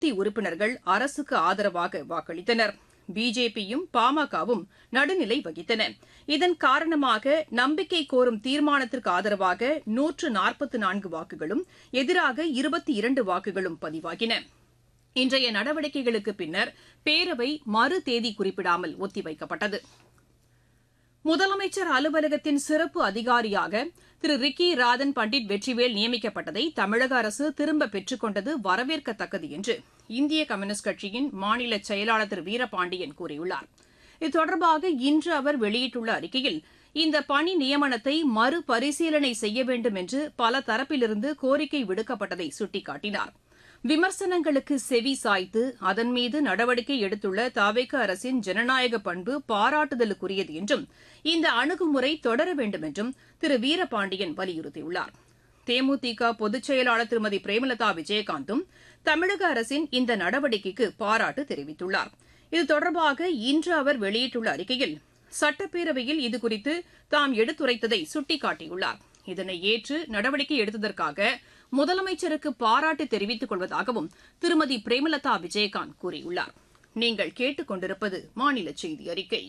உறுப்பினர்கள் அரசுக்கு ஆதரவாக வாக்களித்தனர் பிஜேபியும் பாமகவும் நடுநிலை வகித்தன இதன் காரணமாக நம்பிக்கை கோரும் தீர்மானத்திற்கு ஆதரவாக நூற்று நாற்பத்து நான்கு வாக்குகளும் எதிராக இருபத்தி இரண்டு வாக்குகளும் பதிவாகின இன்றைய நடவடிக்கைகளுக்கு பின்னர் பேரவை மறு தேதி குறிப்பிடாமல் ஒத்திவைக்கப்பட்டது முதலமைச்சர் அலுவலகத்தின் சிறப்பு அதிகாரியாக திரு ரிக்கி ராதன் பண்டிட் வெற்றிவேல் நியமிக்கப்பட்டதை தமிழக அரசு திரும்ப பெற்றுக் கொண்டது வரவேற்கத்தக்கது என்று இந்திய கம்யூனிஸ்ட் கட்சியின் மாநில செயலாளர் திரு வீரபாண்டியன் கூறியுள்ளார் இது தொடர்பாக இன்று அவர் வெளியிட்டுள்ள அறிக்கையில் இந்த பணி நியமனத்தை மறுபரிசீலனை செய்ய வேண்டும் என்று பல தரப்பிலிருந்து கோரிக்கை விடுக்கப்பட்டதை சுட்டிக்காட்டினார் விமர்சனங்களுக்கு செவி சாய்த்து அதன் மீது நடவடிக்கை எடுத்துள்ள தாவேக அரசின் ஜனநாயக பண்பு பாராட்டுதலுக்குரியது என்றும் இந்த அணுகுமுறை தொடர வேண்டும் என்றும் திரு வீரபாண்டியன் வலியுறுத்தியுள்ளார் தேமுதிக பொதுச் செயலாளர் திருமதி பிரேமலதா விஜயகாந்தும் தமிழக அரசின் இந்த நடவடிக்கைக்கு பாராட்டு தெரிவித்துள்ளார் இது தொடர்பாக இன்று அவர் வெளியிட்டுள்ள அறிக்கையில் சட்டப்பேரவையில் இதுகுறித்து தாம் எடுத்துரைத்ததை சுட்டிக்காட்டியுள்ளார் இதனை ஏற்று நடவடிக்கை எடுத்ததற்காக முதலமைச்சருக்கு பாராட்டு தெரிவித்துக் கொள்வதாகவும் திருமதி பிரேமலதா விஜயகாந்த் கூறியுள்ளார் நீங்கள் கேட்டுக் கொண்டிருப்பது மாநில செய்தி அறிக்கை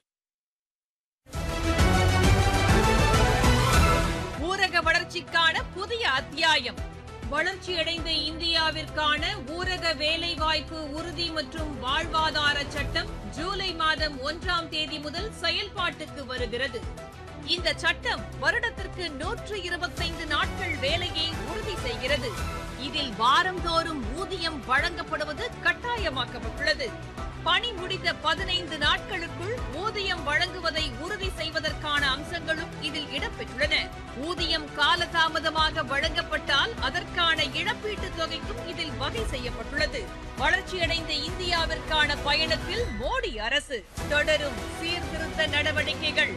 ஊரக வளர்ச்சிக்கான புதிய அத்தியாயம் வளர்ச்சியடைந்த இந்தியாவிற்கான ஊரக வேலைவாய்ப்பு உறுதி மற்றும் வாழ்வாதார சட்டம் ஜூலை மாதம் ஒன்றாம் தேதி முதல் செயல்பாட்டுக்கு வருகிறது இந்த சட்டம் வருடத்திற்கு நூற்று இருபத்தைந்து நாட்கள் வேலையை உறுதி செய்கிறது இதில் வாரந்தோறும் ஊதியம் வழங்கப்படுவது கட்டாயமாக்கப்பட்டுள்ளது பணி முடிந்த பதினைந்து நாட்களுக்குள் ஊதியம் வழங்குவதை உறுதி செய்வதற்கான அம்சங்களும் இதில் இடம்பெற்றுள்ளன ஊதியம் காலதாமதமாக வழங்கப்பட்டால் அதற்கான இழப்பீட்டுத் தொகைக்கும் இதில் வகை செய்யப்பட்டுள்ளது வளர்ச்சியடைந்த இந்தியாவிற்கான பயணத்தில் மோடி அரசு தொடரும் சீர்திருத்த நடவடிக்கைகள்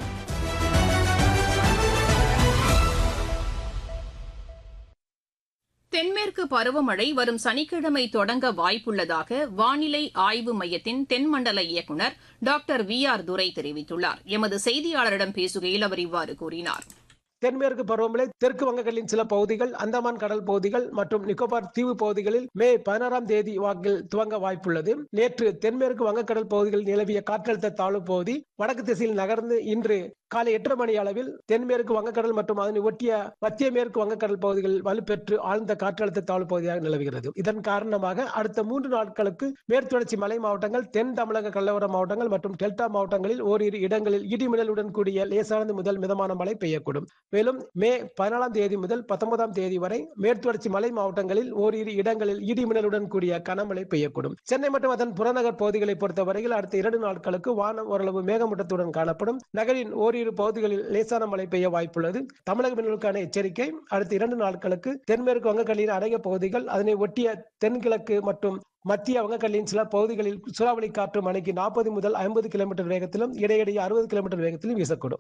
தென்மேற்கு பருவமழை வரும் சனிக்கிழமை தொடங்க வாய்ப்புள்ளதாக வானிலை ஆய்வு மையத்தின் தென்மண்டல இயக்குநர் டாக்டர் வி ஆர் துரை தெரிவித்துள்ளார் எமது செய்தியாளரிடம் பேசுகையில் அவர் இவ்வாறு கூறினார் தென்மேற்கு பருவமழை தெற்கு வங்கக்கடலின் சில பகுதிகள் அந்தமான் கடல் பகுதிகள் மற்றும் நிக்கோபார் தீவு பகுதிகளில் மே பதினாறாம் தேதி வாக்கில் துவங்க வாய்ப்புள்ளது நேற்று தென்மேற்கு வங்கக்கடல் பகுதிகளில் நிலவிய காற்றழுத்த தாழ்வு பகுதி வடக்கு திசையில் நகர்ந்து இன்று காலை எட்டரை மணி அளவில் தென்மேற்கு வங்கக்கடல் மற்றும் அதனை ஒட்டிய மத்திய மேற்கு வங்கக்கடல் பகுதிகளில் வலுப்பெற்று ஆழ்ந்த காற்றழுத்த தாழ்வு பகுதியாக நிலவுகிறது இதன் காரணமாக அடுத்த மூன்று நாட்களுக்கு மேற்குத்தொடர்ச்சி மலை மாவட்டங்கள் தென் தமிழக கடலோர மாவட்டங்கள் மற்றும் டெல்டா மாவட்டங்களில் ஓரிரு இடங்களில் இடிமின்னலுடன் கூடிய லேசானது முதல் மிதமான மழை பெய்யக்கூடும் மேலும் மே பதினாலாம் தேதி முதல் பத்தொன்பதாம் தேதி வரை மேற்குத்தொடர்ச்சி மலை மாவட்டங்களில் ஓரிரு இடங்களில் இடிமின்னலுடன் கூடிய கனமழை பெய்யக்கூடும் சென்னை மற்றும் அதன் புறநகர் பகுதிகளை பொறுத்தவரையில் அடுத்த இரண்டு நாட்களுக்கு வானம் ஓரளவு மேகமூட்டத்துடன் காணப்படும் நகரின் ஓரிரு பகுதிகளில் லேசான மழை பெய்ய வாய்ப்புள்ளது தமிழக மீனவர்களுக்கான எச்சரிக்கை அடுத்த இரண்டு நாட்களுக்கு தென்மேற்கு வங்கக்கடலின் அநேக பகுதிகள் அதனை ஒட்டிய தென்கிழக்கு மற்றும் மத்திய வங்கக்கடலின் சில பகுதிகளில் சூறாவளி காற்று மணிக்கு நாற்பது முதல் ஐம்பது கிலோமீட்டர் வேகத்திலும் இடையிடையே அறுபது கிலோமீட்டர் வேகத்திலும் வீசக்கூடும்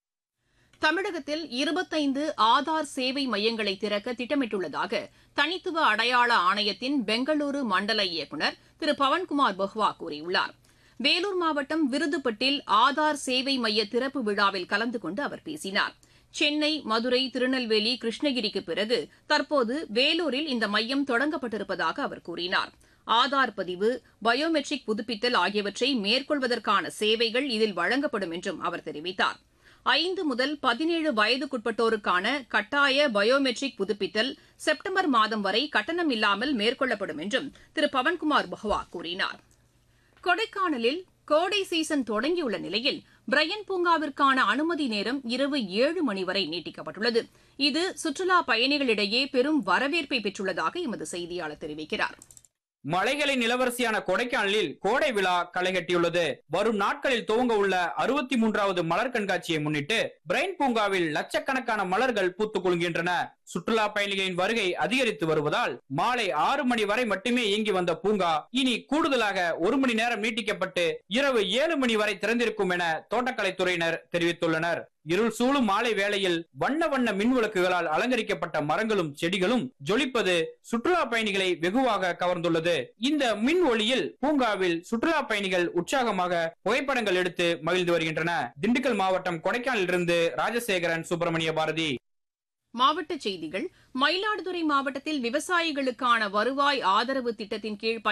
தமிழகத்தில் இருபத்தைந்து ஆதார் சேவை மையங்களை திறக்க திட்டமிட்டுள்ளதாக தனித்துவ அடையாள ஆணையத்தின் பெங்களூரு மண்டல இயக்குநர் திரு பவன்குமார் பஹ்வா கூறியுள்ளார் வேலூர் மாவட்டம் விருதுப்பட்டில் ஆதார் சேவை மைய திறப்பு விழாவில் கலந்து கொண்டு அவர் பேசினார் சென்னை மதுரை திருநெல்வேலி கிருஷ்ணகிரிக்கு பிறகு தற்போது வேலூரில் இந்த மையம் தொடங்கப்பட்டிருப்பதாக அவர் கூறினார் ஆதார் பதிவு பயோமெட்ரிக் புதுப்பித்தல் ஆகியவற்றை மேற்கொள்வதற்கான சேவைகள் இதில் வழங்கப்படும் என்றும் அவர் தெரிவித்தார் ஐந்து முதல் பதினேழு வயதுக்குட்பட்டோருக்கான கட்டாய பயோமெட்ரிக் புதுப்பித்தல் செப்டம்பர் மாதம் வரை கட்டணம் இல்லாமல் மேற்கொள்ளப்படும் என்றும் திரு பவன்குமார் பஹ்வா கூறினார் கொடைக்கானலில் கோடை சீசன் தொடங்கியுள்ள நிலையில் பிரையன் பூங்காவிற்கான அனுமதி நேரம் இரவு ஏழு மணி வரை நீட்டிக்கப்பட்டுள்ளது இது சுற்றுலா பயணிகளிடையே பெரும் வரவேற்பை பெற்றுள்ளதாக எமது செய்தியாளர் தெரிவிக்கிறார் மலைகளின் இளவரசியான கொடைக்கானலில் கோடை விழா களை கட்டியுள்ளது வரும் நாட்களில் துவங்க உள்ள அறுபத்தி மூன்றாவது மலர் கண்காட்சியை முன்னிட்டு பிரைன் பூங்காவில் லட்சக்கணக்கான மலர்கள் பூத்துக் கொள்கின்றன சுற்றுலா பயணிகளின் வருகை அதிகரித்து வருவதால் மாலை ஆறு மணி வரை மட்டுமே இயங்கி வந்த பூங்கா இனி கூடுதலாக ஒரு மணி நேரம் நீட்டிக்கப்பட்டு இரவு ஏழு மணி வரை திறந்திருக்கும் என தோட்டக்கலைத்துறையினர் தெரிவித்துள்ளனர் இருள் சூழும் மாலை வேளையில் வண்ண வண்ண மின் விளக்குகளால் அலங்கரிக்கப்பட்ட மரங்களும் செடிகளும் ஜொலிப்பது சுற்றுலா பயணிகளை வெகுவாக கவர்ந்துள்ளது இந்த மின் ஒளியில் பூங்காவில் சுற்றுலா பயணிகள் உற்சாகமாக புகைப்படங்கள் எடுத்து மகிழ்ந்து வருகின்றன திண்டுக்கல் மாவட்டம் கொடைக்கானலில் இருந்து ராஜசேகரன் சுப்பிரமணிய பாரதி மாவட்டச் செய்திகள் மயிலாடுதுறை மாவட்டத்தில் விவசாயிகளுக்கான வருவாய் ஆதரவு திட்டத்தின் கீழ்